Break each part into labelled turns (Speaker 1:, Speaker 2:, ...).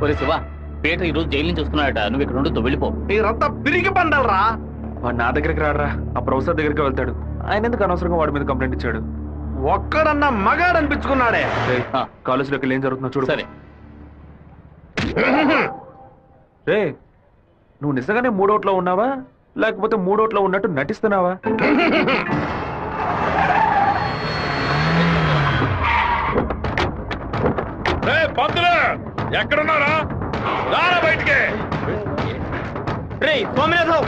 Speaker 1: ఒరే శివ పీటర్ ఈ రోజు జైలు నుంచి వస్తున్నాడట నువ్వు ఇక్కడ ఉండుతో వెళ్ళిపో
Speaker 2: మీరంతా పిరిగి పండాలరా
Speaker 3: వాడు నా దగ్గరికి రాడరా ఆ ప్రొఫెసర్ దగ్గరికి వెళ్తాడు ఆయన ఎందుకు అనవసరంగా వాడి మీద కంప్లైంట్ ఇచ్చాడు
Speaker 2: ఒక్కడన్నా మగాడు అనిపించుకున్నాడే
Speaker 3: రేయ్, కాలేజీలోకి వెళ్ళి ఏం జరుగుతుందో చూడు
Speaker 1: సరే
Speaker 3: రే నువ్వు నిజంగానే మూడోట్లో ఉన్నావా లేకపోతే మూడోట్లో ఉన్నట్టు నటిస్తున్నావా
Speaker 4: పంతులు ఎక్కడున్నారా రారా బయటికి
Speaker 2: రే సోమనాథం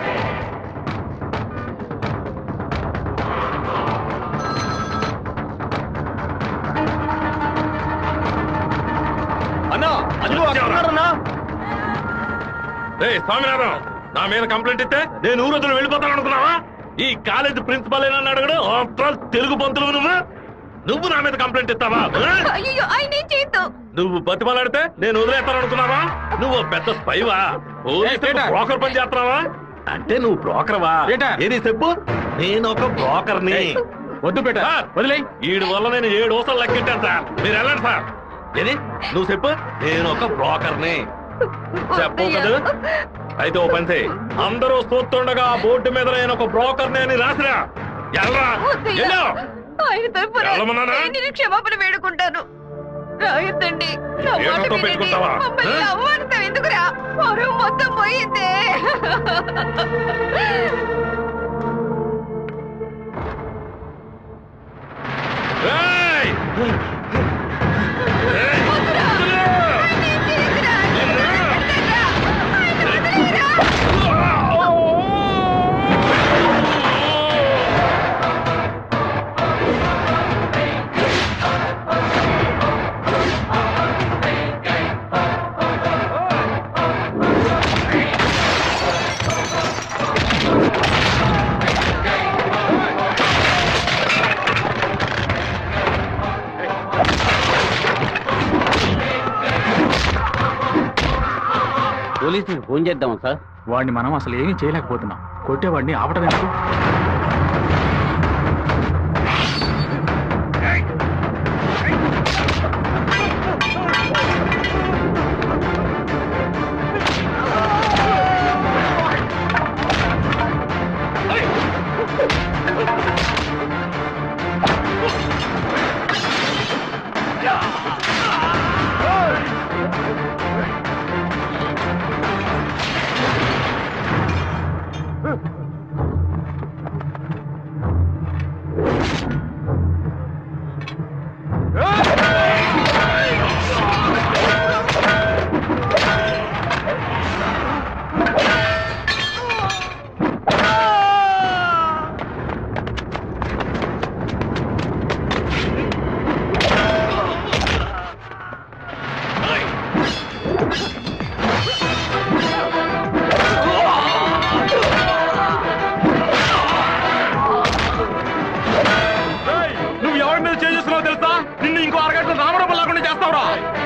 Speaker 2: అన్నా అదిగో అక్కడున్నారన్నా
Speaker 4: రే స్వామినాథం నా మీద కంప్లైంట్ ఇస్తే నేను ఊరొద్దులు వెళ్ళిపోతాను అనుకున్నావా ఈ కాలేజ్ ప్రిన్సిపల్ ఏనని అడగడు ఆఫ్టర్ తెలుగు పంతులు నువ్వు నువ్వు నా మీద కంప్లైంట్ ఇస్తావా ఆ?
Speaker 5: అయ్యో ఆయన ఏం చేయొద్దు
Speaker 4: నువ్వు బతిమలాడితే నేను వదిలేస్తాను అనుకున్నావా నువ్వు పెద్ద స్పైవా బ్రోకర్ పని చేస్తున్నావా అంటే నువ్వు బ్రోకర్వా
Speaker 3: పీటర్.
Speaker 4: ఏది చెప్పు నేను ఒక బ్రోకర్ని
Speaker 3: వద్దు పెట్ట
Speaker 4: సార్,
Speaker 3: వదిలే
Speaker 4: వీడి వల్ల నేను ఏడు ఓసలు లెక్కెట్టాను సార్ మీరు వెళ్ళండి సార్ ఏది నువ్వు చెప్పు నేను ఒక బ్రోకర్ని చెప్పు కదా అయితే ఓ పని చేయి అందరూ చూస్తుండగా ఆ బోర్డు మీద నేను ఒక బ్రోకర్ని అని రాసిరా ఎల్రా ఎల్లో
Speaker 5: ఆయన తరపున
Speaker 4: వెళ్ళమన్నానా?
Speaker 5: నేను క్షమాపణ వేడుకుంటాను రాయొద్దండి నా
Speaker 4: ఏ
Speaker 5: మాట
Speaker 4: నోట్లో
Speaker 5: వినండి.
Speaker 4: పెట్టుకుంటావా?
Speaker 5: మమ్మల్ని
Speaker 4: ఆ?
Speaker 5: అవమానిస్తాం ఎందుకురా పరువు మొత్తం పోయిందే
Speaker 4: ఏయ్! ఏయ్!
Speaker 5: వద్దురా.
Speaker 4: వదిలే!
Speaker 5: ఆయన ఏం చేయొద్దురా. వద్దురా. ఆయన వదిలేరా.
Speaker 1: పోలీసులకు ఫోన్ చేద్దాం సార్
Speaker 3: వాడిని మనం అసలు ఏమీ చేయలేకపోతున్నాం కొట్టేవాడిని ఆపటం ఎందుకు
Speaker 4: ఏయ్! నువ్వు ఎవరి మీద చేస్తున్నావు తెలుసా నిన్ను ఇంకో అరగంట రామరూపం లేకుండా చేస్తావురా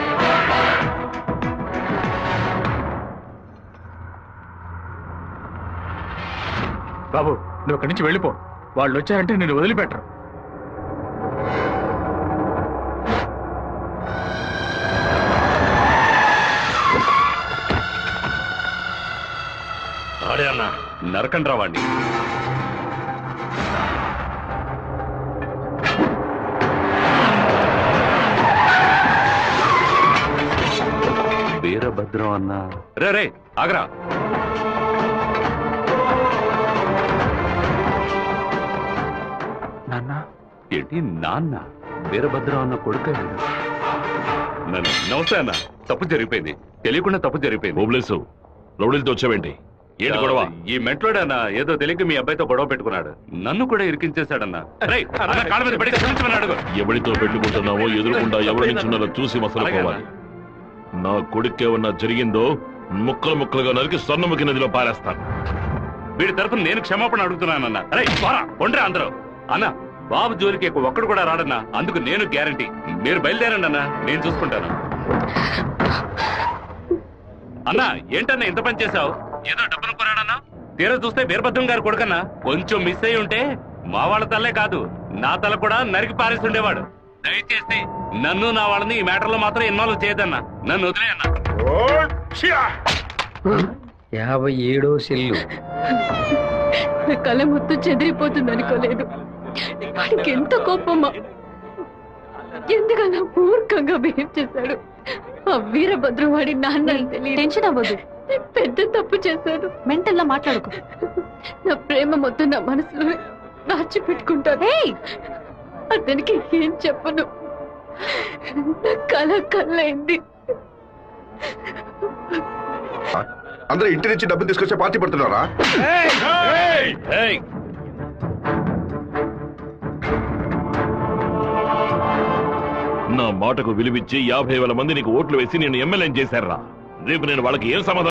Speaker 3: బాబు నువ్వు ఇక్కడి నుంచి వెళ్ళిపో వాళ్ళు వచ్చారంటే నేను వదిలిపెట్టరు
Speaker 4: ఆడే అన్న నరకండి రావాడిని వీరభద్రం అన్న రే రే ఆగరా
Speaker 3: నాన్న
Speaker 4: ఏంటి నాన్న వీరభద్రం అన్న కొడుక నన్ను నమస్తే అన్న తప్పు జరిగిపోయింది తెలియకుండా తప్పు జరిగిపోయింది
Speaker 6: ఓబ్లేసు రౌడీలతో వచ్చావేంటి ఏంటి గొడవ
Speaker 4: ఈ మెంట్లోడన్న ఏదో తెలియక మీ అబ్బాయితో గొడవ పెట్టుకున్నాడు నన్ను కూడా ఇరికించేశాడన్న రేయ్, అన్న కాళ్ళ మీద పడి క్షమించమని అడుగు
Speaker 6: ఎవరితో పెట్టుకుంటున్నావో ఎదురుకుండా ఎవరి నుంచున్నారో చూసి మసలు
Speaker 4: అలాగే
Speaker 6: పోవాలి నా కొడుకు ఏమన్నా జరిగిందో ముక్కలు ముక్కలుగా నరికి స్వర్ణముఖి నదిలో పారేస్తాను
Speaker 4: వీడి తరపున నేను క్షమాపణ అడుగుతున్నానన్న అరే పోరా ఉండరా అందరూ అన్న బాబు జోలికి ఎక్కువ ఒక్కడు కూడా రాడన్నా అందుకు నేను గ్యారంటీ మీరు బయలుదేరండి అన్న నేను చూసుకుంటాను అన్నా ఏంటన్నా ఇంత పని చేశావు ఏదో డబ్బులు కొరాడన్నా తీరా చూస్తే వీరభద్రం గారు కొడుకన్నా కొంచెం మిస్ అయి ఉంటే మా వాళ్ళ తల్లే కాదు నా తల కూడా నరికి పారేసి ఉండేవాడు దయచేసి నన్ను నా వాళ్ళని ఈ మ్యాటర్ లో మాత్రం ఇన్వాల్వ్ చేయదన్నా నన్ను వదిలేయన్నా
Speaker 7: యాభై ఏడో సెల్లు
Speaker 8: నా కళ మొత్తం చెదిరిపోతుంది అనుకోలేదు వాడికి ఎంత కోపమా ఎందుకలా మూర్ఖంగా బిహేవ్ చేశాడు ఆ వీరభద్రం వాడి నాన్న టెన్షన్ అవ్వదు పెద్ద తప్పు చేశాడు మెంటల్లా మాట్లాడుకో నా ప్రేమ మొత్తం నా మనసులో దాచిపెట్టుకుంటాను అతనికి ఏం చెప్పను నా కళ కళ్ళైంది
Speaker 9: అందరూ ఇంటి నుంచి డబ్బులు తీసుకొచ్చే పార్టీ పడుతున్నారా
Speaker 6: ఏయ్! నా మాటకు విలువిచ్చి యాభై వేల మంది నీకు ఓట్లు వేసి నేను ఎమ్మెల్యే చేశారా రేపు నేను వాళ్ళకి ఏం సమాధానం